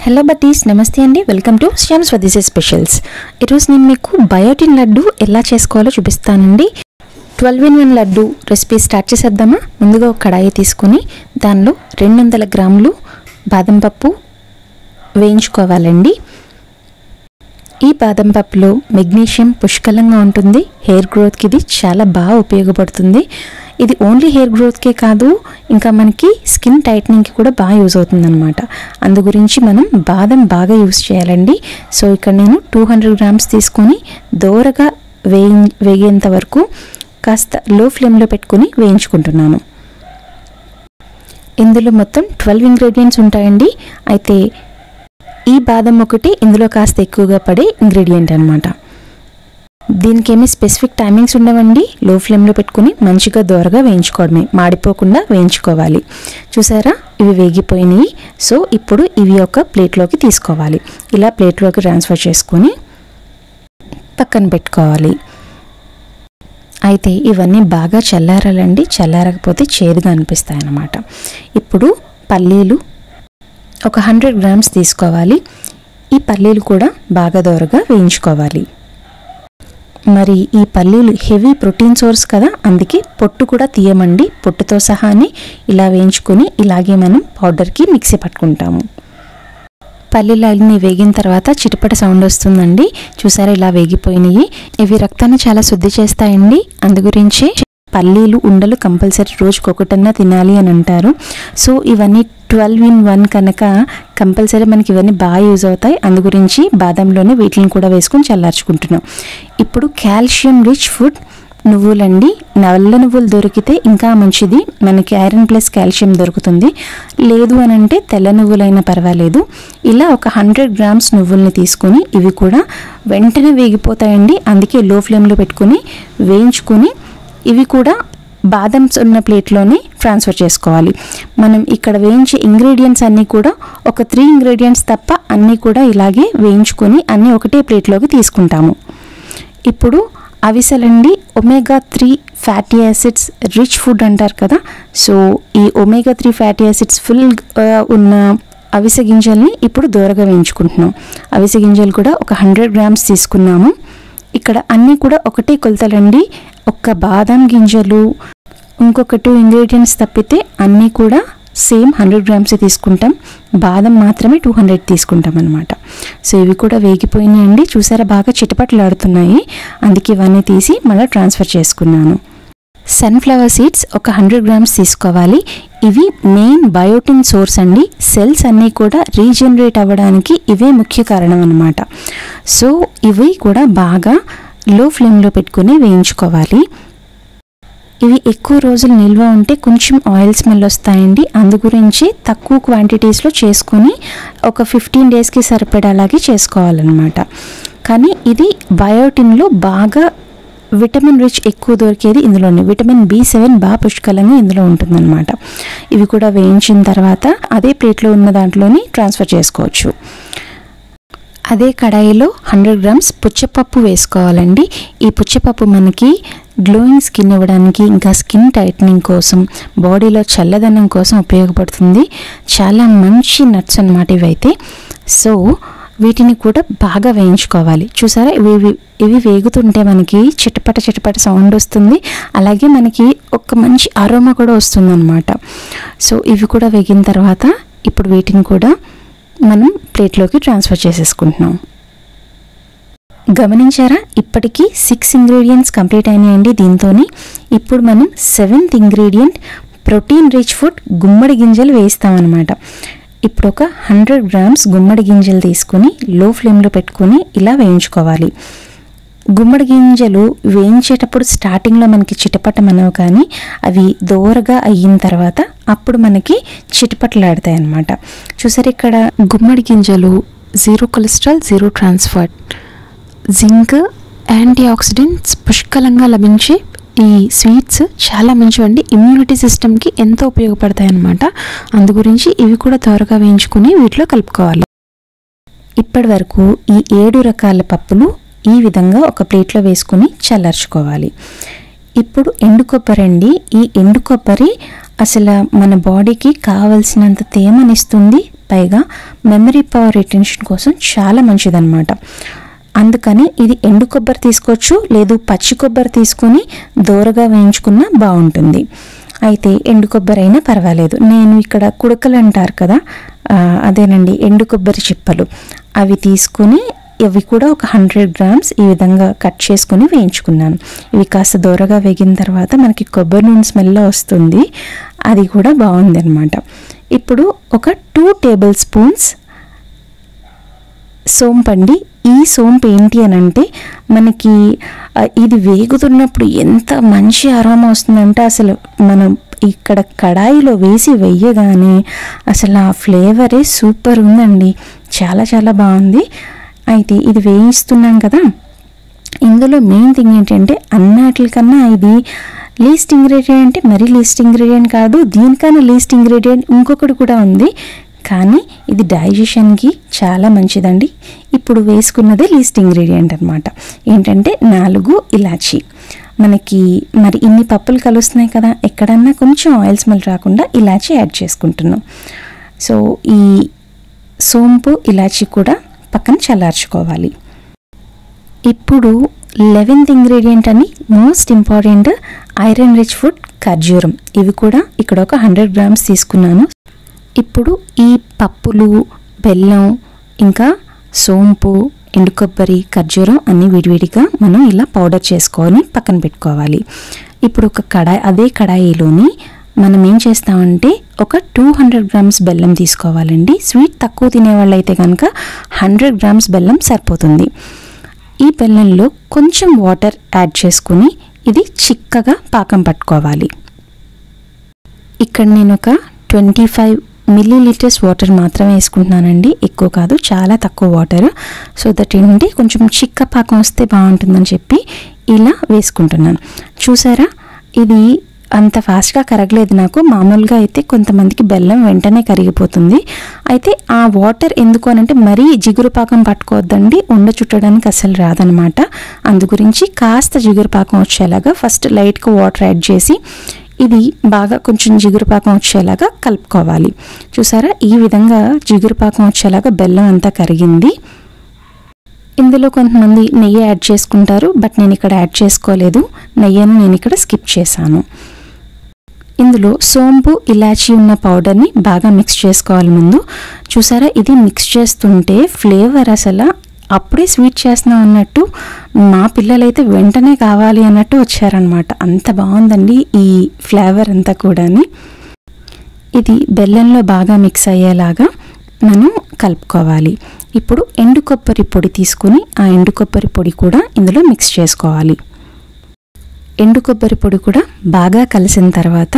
hello buddies నమస్తే అండి welcome to Shyam స్వదేశీ స్పెషల్స్ ఈరోజు నేను మీకు బయోటిన్ లడ్డు ఎలా చేసుకోవాలో చూపిస్తానండి twelve in one laddu recipe start చేసేద్దామా ముందుగా ఒక కడాయి తీసుకొని దానిలో రెండు వందల గ్రాములు బాదం పప్పు వేయించుకోవాలండి ఈ బాదం పప్పులో మెగ్నీషియం పుష్కలంగా ఉంటుంది హెయిర్ గ్రోత్కి ఇది చాలా బాగా ఉపయోగపడుతుంది ఇది ఓన్లీ హెయిర్ గ్రోత్కే కాదు ఇంకా మనకి స్కిన్ టైట్నింగ్కి కూడా బాగా యూజ్ అవుతుంది అనమాట అందు గురించి మనం బాదం బాగా యూజ్ చేయాలండి సో ఇక్కడ నేను టూ హండ్రెడ్ గ్రామ్స్ తీసుకొని దోరగా వేయి వేగేంత వరకు కాస్త లో ఫ్లేమ్లో పెట్టుకొని వేయించుకుంటున్నాను ఇందులో మొత్తం ట్వెల్వ్ ఇంగ్రీడియంట్స్ ఉంటాయండి అయితే ఈ బాదం ఒకటి ఇందులో కాస్త ఎక్కువగా పడే ఇంగ్రీడియంట్ అనమాట దీనికి ఏమి స్పెసిఫిక్ టైమింగ్స్ ఉండవండి లో ఫ్లేమ్లో పెట్టుకుని మంచిగా దోరగా వేయించుకోవడమే మాడిపోకుండా వేయించుకోవాలి చూసారా ఇవి వేగిపోయినాయి సో ఇప్పుడు ఇవి ఒక ప్లేట్లోకి తీసుకోవాలి ఇలా ప్లేట్లోకి ట్రాన్స్ఫర్ చేసుకొని పక్కన పెట్టుకోవాలి అయితే ఇవన్నీ బాగా చల్లారాలండి చల్లారకపోతే చేదుగా అనిపిస్తాయి అన్నమాట ఇప్పుడు పల్లీలు ఒక హండ్రెడ్ గ్రామ్స్ తీసుకోవాలి ఈ పల్లీలు కూడా బాగా దోరగా వేయించుకోవాలి మరి ఈ పల్లీలు హెవీ ప్రోటీన్ సోర్స్ కదా అందుకే పొట్టు కూడా తీయమండి పొట్టుతో సహాని ఇలా వేయించుకొని ఇలాగే మనం పౌడర్కి మిక్సీ పట్టుకుంటాము పల్లీలు అన్ని వేగిన తర్వాత చిటపట సౌండ్ వస్తుందండి చూసారా ఇలా వేగిపోయినాయి ఇవి రక్తాన్ని చాలా శుద్ధి చేస్తాయండి అందు గురించే పల్లీలు ఉండలు కంపల్సరీ రోజుకి ఒకటన్నా తినాలి అని అంటారు సో ఇవన్నీ ట్వెల్వ్ ఇన్ వన్ కనుక కంపల్సరీ మనకి ఇవన్నీ బాగా యూజ్ అవుతాయి అందు గురించి బాదంలోనే వీటిని కూడా వేసుకొని చల్లార్చుకుంటున్నాం ఇప్పుడు కాల్షియం రిచ్ ఫుడ్ నువ్వులండి నల్ల నువ్వులు దొరికితే ఇంకా మంచిది మనకి ఐరన్ ప్లస్ కాల్షియం దొరుకుతుంది లేదు అని అంటే తెల్ల నువ్వులైనా పర్వాలేదు ఇలా ఒక హండ్రెడ్ గ్రామ్స్ నువ్వుల్ని తీసుకొని ఇవి కూడా వెంటనే వేగిపోతాయండి అందుకే లో ఫ్లేమ్లో పెట్టుకొని వేయించుకొని ఇవి కూడా బాదమ్స్ ఉన్న ప్లేట్లోనే ట్రాన్స్ఫర్ చేసుకోవాలి మనం ఇక్కడ వేయించే ఇంగ్రీడియంట్స్ అన్నీ కూడా ఒక త్రీ ఇంగ్రీడియంట్స్ తప్ప అన్నీ కూడా ఇలాగే వేయించుకొని అన్నీ ఒకటే ప్లేట్లోకి తీసుకుంటాము ఇప్పుడు అవిసెలండి omega three fatty acids rich food అంటారు కదా సో ఈ omega three fatty acids full ఉన్న అవిసె గింజల్ని ఇప్పుడు దూరగా వేయించుకుంటున్నాం అవిసె గింజలు కూడా ఒక హండ్రెడ్ గ్రామ్స్ తీసుకున్నాము ఇక్కడ అన్నీ కూడా ఒకటే కొలతలండి ఒక్క బాదం గింజలు ఇంకొక టూ ఇంగ్రీడియంట్స్ తప్పితే అన్నీ కూడా సేమ్ హండ్రెడ్ గ్రామ్స్ తీసుకుంటాం బాదం మాత్రమే టూ హండ్రెడ్ తీసుకుంటాం అనమాట సో ఇవి కూడా వేగిపోయినాయండి చూసారా బాగా చిటపటలాడుతున్నాయి అందుకే ఇవన్నీ తీసి మళ్ళీ ట్రాన్స్ఫర్ చేసుకున్నాను సన్ఫ్లవర్ సీడ్స్ ఒక హండ్రెడ్ గ్రామ్స్ తీసుకోవాలి ఇవి మెయిన్ బయోటిన్ సోర్స్ అండి సెల్స్ అన్నీ కూడా రీజనరేట్ అవ్వడానికి ఇవే ముఖ్య కారణం అనమాట సో ఇవి కూడా బాగా లో ఫ్లేమ్లో పెట్టుకుని వేయించుకోవాలి ఇవి ఎక్కువ రోజులు నిల్వ ఉంటే కొంచెం ఆయిల్ స్మెల్ వస్తాయండి అందు గురించి తక్కువ క్వాంటిటీస్లో చేసుకొని ఒక ఫిఫ్టీన్ డేస్కి సరిపడేలాగే చేసుకోవాలన్నమాట కానీ ఇది బయోటిన్లో బాగా విటమిన్ రిచ్ ఎక్కువ దొరికేది ఇందులోనే విటమిన్ బి సెవెన్ బాగా పుష్కలంగా ఇందులో ఉంటుందన్నమాట ఇవి కూడా వేయించిన తర్వాత అదే ప్లేట్లో ఉన్న దాంట్లోని ట్రాన్స్ఫర్ చేసుకోవచ్చు అదే కడాయిలో హండ్రెడ్ గ్రామ్స్ పుచ్చపప్పు వేసుకోవాలండి ఈ పుచ్చపప్పు మనకి గ్లోయింగ్ స్కిన్ ఇవ్వడానికి ఇంకా స్కిన్ టైట్నింగ్ కోసం బాడీలో చల్లదనం కోసం ఉపయోగపడుతుంది చాలా మంచి నట్స్ అనమాట ఇవైతే సో వీటిని కూడా బాగా వేయించుకోవాలి చూసారా ఇవి ఇవి వేగుతుంటే మనకి చిటపట చిటపట సౌండ్ వస్తుంది అలాగే మనకి ఒక మంచి అరోమా కూడా వస్తుంది అనమాట సో ఇవి కూడా వేగిన తర్వాత ఇప్పుడు వీటిని కూడా మనం ప్లేట్లోకి ట్రాన్స్ఫర్ చేసేసుకుంటున్నాం గమనించారా ఇప్పటికీ సిక్స్ ఇంగ్రీడియంట్స్ కంప్లీట్ అయినాయండి దీంతో ఇప్పుడు మనం seventh ingredient protein rich food గుమ్మడి గింజలు వేస్తామన్నమాట ఇప్పుడు ఒక హండ్రెడ్ గ్రామ్స్ గుమ్మడి గింజలు తీసుకొని లో ఫ్లేమ్లో పెట్టుకొని ఇలా వేయించుకోవాలి గుమ్మడి గింజలు వేయించేటప్పుడు స్టార్టింగ్లో మనకి చిటపటం అనవు కానీ అవి దోరగా అయిన తర్వాత అప్పుడు మనకి చిటపటలాడతాయి అన్నమాట చూసారు ఇక్కడ గుమ్మడి గింజలు zero cholesterol zero trans fat zinc antioxidants పుష్కలంగా లభించే ఈ స్వీట్స్ చాలా మంచివండి ఇమ్యూనిటీ సిస్టమ్కి ఎంతో ఉపయోగపడతాయి అన్నమాట అందు గురించి ఇవి కూడా త్వరగా వేయించుకుని వీటిలో కలుపుకోవాలి ఇప్పటి వరకు ఈ ఏడు రకాల పప్పులు ఈ విధంగా ఒక ప్లేట్లో వేసుకుని చల్లార్చుకోవాలి ఇప్పుడు ఎండు కొబ్బరి అండి ఈ ఎండు కొబ్బరి అసలు మన బాడీకి కావలసినంత తేమనిస్తుంది పైగా మెమరీ పవర్ రిటెన్షన్ కోసం చాలా మంచిదన్నమాట అందుకని ఇది ఎండు కొబ్బరి తీసుకోవచ్చు లేదు పచ్చి కొబ్బరి తీసుకొని దోరగా వేయించుకున్నా బాగుంటుంది అయితే ఎండు కొబ్బరి అయినా పర్వాలేదు నేను ఇక్కడ కుడకలు అంటారు కదా ఆ, అదేనండి ఎండు కొబ్బరి చిప్పలు అవి తీసుకొని ఇవి కూడా ఒక హండ్రెడ్ గ్రామ్స్ ఈ విధంగా కట్ చేసుకొని వేయించుకున్నాను ఇవి కాస్త దూరగా వేగిన తర్వాత మనకి కొబ్బరి నూనె స్మెల్ వస్తుంది అది కూడా బాగుంది అనమాట ఇప్పుడు ఒక టూ టేబుల్ స్పూన్స్ సోంపండి ఈ సోంపు ఏంటి అని అంటే మనకి ఆ, ఇది వేగుతున్నప్పుడు ఎంత మంచి అరోమా వస్తుందంటే అసలు మనం ఇక్కడ కడాయిలో వేసి వెయ్యగానే అసలు ఆ ఫ్లేవరే సూపర్ ఉందండి చాలా చాలా బాగుంది అయితే ఇది వేయిస్తున్నాం కదా ఇందులో మెయిన్ థింగ్ ఏంటంటే అన్నిటికన్నా ఇది లీస్ట్ ఇంగ్రీడియంట్ మరీ లీస్ట్ ఇంగ్రీడియంట్ కాదు దీనికన్నా లీస్ట్ ఇంగ్రీడియంట్ ఇంకొకటి కూడా ఉంది కానీ ఇది డైజెషన్కి చాలా మంచిదండి ఇప్పుడు వేసుకున్నదే లీస్ట్ ఇంగ్రీడియంట్ అనమాట ఏంటంటే నాలుగు ఇలాచీ మనకి మరి ఇన్ని పప్పులు కలుస్తున్నాయి కదా ఎక్కడన్నా కొంచెం ఆయిల్ స్మెల్ రాకుండా ఇలాచీ యాడ్ చేసుకుంటున్నాం సో ఈ సోంపు ఇలాచీ కూడా పక్కన చల్లార్చుకోవాలి ఇప్పుడు లెవెన్త్ ఇంగ్రీడియంట్ అని most important iron rich food ఖర్జూరం ఇవి కూడా ఇక్కడ ఒక హండ్రెడ్ గ్రామ్స్ తీసుకున్నాను ఇప్పుడు ఈ పప్పులు బెల్లం ఇంకా సోంపు ఎండు కొబ్బరి ఖర్జూరం అన్ని విడివిడిగా మనం ఇలా పౌడర్ చేసుకొని పక్కన పెట్టుకోవాలి ఇప్పుడు ఒక కడాయి అదే కడాయిలోని మనం ఏం చేస్తామంటే ఒక టూ హండ్రెడ్ గ్రామ్స్ బెల్లం తీసుకోవాలండి స్వీట్ తక్కువ తినేవాళ్ళు అయితే కనుక హండ్రెడ్ గ్రామ్స్ బెల్లం సరిపోతుంది ఈ బెల్లంలో కొంచెం వాటర్ యాడ్ చేసుకుని ఇది చిక్కగా పాకం పట్టుకోవాలి ఇక్కడ నేను ఒక twenty five millilitres water మాత్రమే వేసుకుంటున్నానండి ఎక్కువ కాదు చాలా తక్కువ వాటర్ సో దట్ ఏంటంటే కొంచెం చిక్క పాకం వస్తే బాగుంటుందని చెప్పి ఇలా వేసుకుంటున్నాను చూసారా ఇది అంత ఫాస్ట్గా కరగలేదు నాకు మామూలుగా అయితే కొంతమందికి బెల్లం వెంటనే కరిగిపోతుంది అయితే ఆ వాటర్ ఎందుకు అని అంటే మరీ జిగురు పాకం పట్టుకోవద్దండి ఉండ చుట్టడానికి అసలు రాదనమాట అందు గురించి కాస్త జిగురు పాకం వచ్చేలాగా ఫస్ట్ లైట్గా వాటర్ యాడ్ చేసి ఇది బాగా కొంచెం జిగురు పాకం వచ్చేలాగా కలుపుకోవాలి చూసారా ఈ విధంగా జిగురు పాకం వచ్చేలాగా బెల్లం అంతా కరిగింది ఇందులో కొంతమంది నెయ్యి యాడ్ చేసుకుంటారు బట్ నేను ఇక్కడ యాడ్ చేసుకోలేదు నెయ్యిని నేను ఇక్కడ స్కిప్ చేశాను ఇందులో సోంపు ఇలాచీ ఉన్న పౌడర్ని బాగా మిక్స్ చేసుకోవాలి ముందు చూసారా ఇది మిక్స్ చేస్తుంటే ఫ్లేవర్ అసలు అప్పుడే స్వీట్ చేస్తున్నాం అన్నట్టు మా పిల్లలైతే వెంటనే కావాలి అన్నట్టు వచ్చారనమాట అంత బాగుందండి ఈ ఫ్లేవర్ అంతా కూడాని ఇది బెల్లంలో బాగా మిక్స్ అయ్యేలాగా మనం కలుపుకోవాలి ఇప్పుడు ఎండు కొబ్బరి పొడి తీసుకుని ఆ ఎండు కొబ్బరి పొడి కూడా ఇందులో మిక్స్ చేసుకోవాలి ఎండు కొబ్బరి పొడి కూడా బాగా కలిసిన తర్వాత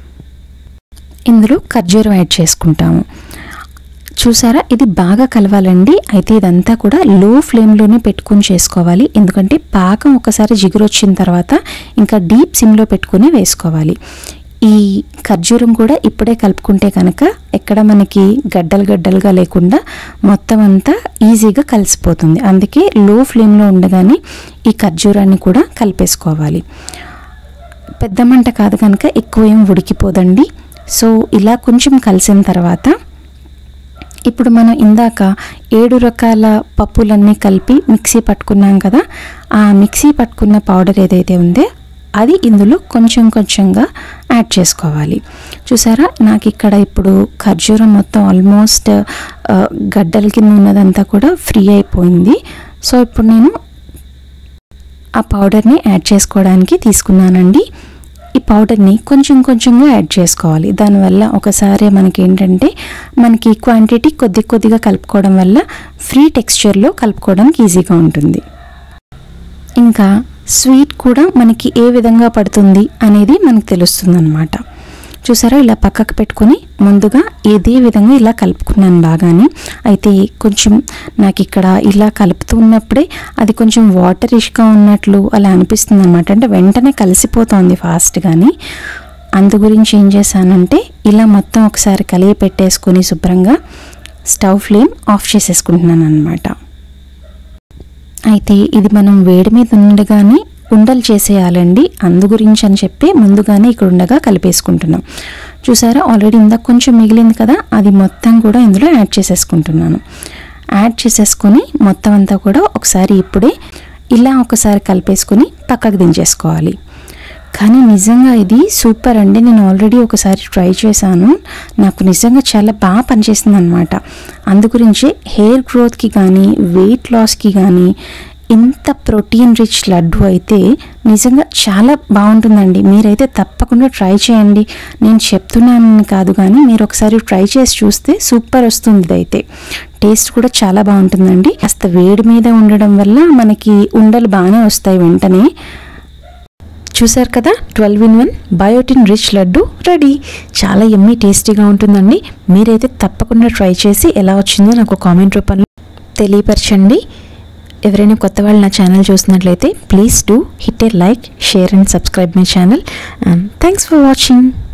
ఇందులో ఖర్జూరం యాడ్ చేసుకుంటాము చూసారా ఇది బాగా కలవాలండి అయితే ఇదంతా కూడా లో ఫ్లేమ్లోనే పెట్టుకొని చేసుకోవాలి ఎందుకంటే పాకం ఒకసారి జిగురు వచ్చిన తర్వాత ఇంకా డీప్ సిమ్లో పెట్టుకుని వేసుకోవాలి ఈ ఖర్జూరం కూడా ఇప్పుడే కలుపుకుంటే కనుక ఎక్కడ మనకి గడ్డలు గడ్డలుగా లేకుండా మొత్తం అంతా ఈజీగా కలిసిపోతుంది అందుకే లో ఫ్లేమ్లో ఉండగానే ఈ ఖర్జూరాన్ని కూడా కలిపేసుకోవాలి పెద్ద మంట కాదు కనుక ఎక్కువ ఏం ఉడికిపోదండి సో ఇలా కొంచెం కలిసిన తర్వాత ఇప్పుడు మనం ఇందాక ఏడు రకాల పప్పులన్నీ కలిపి మిక్సీ పట్టుకున్నాం కదా ఆ మిక్సీ పట్టుకున్న పౌడర్ ఏదైతే ఉందో అది ఇందులో కొంచెం కొంచెంగా యాడ్ చేసుకోవాలి చూసారా నాకు ఇక్కడ ఇప్పుడు ఖర్జూరం మొత్తం ఆల్మోస్ట్ ఆ, గడ్డల కింద ఉన్నదంతా కూడా ఫ్రీ అయిపోయింది సో ఇప్పుడు నేను ఆ పౌడర్ని యాడ్ చేసుకోవడానికి తీసుకున్నానండి ఈ పౌడర్ని కొంచెం కొంచెంగా యాడ్ చేసుకోవాలి దానివల్ల ఒకసారి మనకి ఏంటంటే మనకి క్వాంటిటీ కొద్ది కొద్దిగా కలుపుకోవడం వల్ల ఫ్రీ టెక్స్చర్లో కలుపుకోవడానికి ఈజీగా ఉంటుంది ఇంకా స్వీట్ కూడా మనకి ఏ విధంగా పడుతుంది అనేది మనకు తెలుస్తుంది అనమాట చూసారా ఇలా పక్కకు పెట్టుకొని ముందుగా ఇదే విధంగా ఇలా కలుపుకున్నాను బాగానే అయితే కొంచెం నాకు ఇక్కడ ఇలా కలుపుతున్నప్పుడే అది కొంచెం వాటరిష్గా ఉన్నట్లు అలా అనిపిస్తుంది అనమాట అంటే వెంటనే కలిసిపోతుంది ఫాస్ట్గాని అందు గురించి ఏం చేశానంటే ఇలా మొత్తం ఒకసారి కలిగి పెట్టేసుకొని శుభ్రంగా స్టవ్ ఫ్లేమ్ ఆఫ్ చేసేసుకుంటున్నాను అనమాట అయితే ఇది మనం వేడి మీద ఉండగానే ఉండలు చేసేయాలండి అందు గురించి అని చెప్పి ముందుగానే ఇక్కడ ఉండగా కలిపేసుకుంటున్నాం చూసారా ఆల్రెడీ ఇందాక కొంచెం మిగిలింది కదా అది మొత్తం కూడా ఇందులో యాడ్ చేసేసుకుంటున్నాను యాడ్ చేసేసుకొని మొత్తం అంతా కూడా ఒకసారి ఇప్పుడే ఇలా ఒకసారి కలిపేసుకొని పక్కకు దించేసుకోవాలి కానీ నిజంగా ఇది సూపర్ అండి నేను ఆల్రెడీ ఒకసారి ట్రై చేశాను నాకు నిజంగా చాలా బాగా పనిచేసింది అనమాట అందుగురించి హెయిర్ గ్రోత్కి కానీ వెయిట్ లాస్కి కానీ ఇంత ప్రోటీన్ రిచ్ లడ్డు అయితే నిజంగా చాలా బాగుంటుందండి మీరైతే తప్పకుండా ట్రై చేయండి నేను చెప్తున్నానని కాదు కానీ మీరు ఒకసారి ట్రై చేసి చూస్తే సూపర్ వస్తుంది ఇదైతే టేస్ట్ కూడా చాలా బాగుంటుందండి కాస్త వేడి మీద ఉండడం వల్ల మనకి ఉండలు బాగానే వస్తాయి వెంటనే చూసారు కదా twelve in one biotin rich laddu ready చాలా ఎమ్మీ టేస్టీగా ఉంటుందండి మీరైతే తప్పకుండా ట్రై చేసి ఎలా వచ్చిందో నాకు కామెంట్ రూపంలో తెలియపరచండి ఎవరైనా కొత్త వాళ్ళు నా ఛానల్ చూసినట్లయితే please do hit a like share and subscribe my channel thanks for watching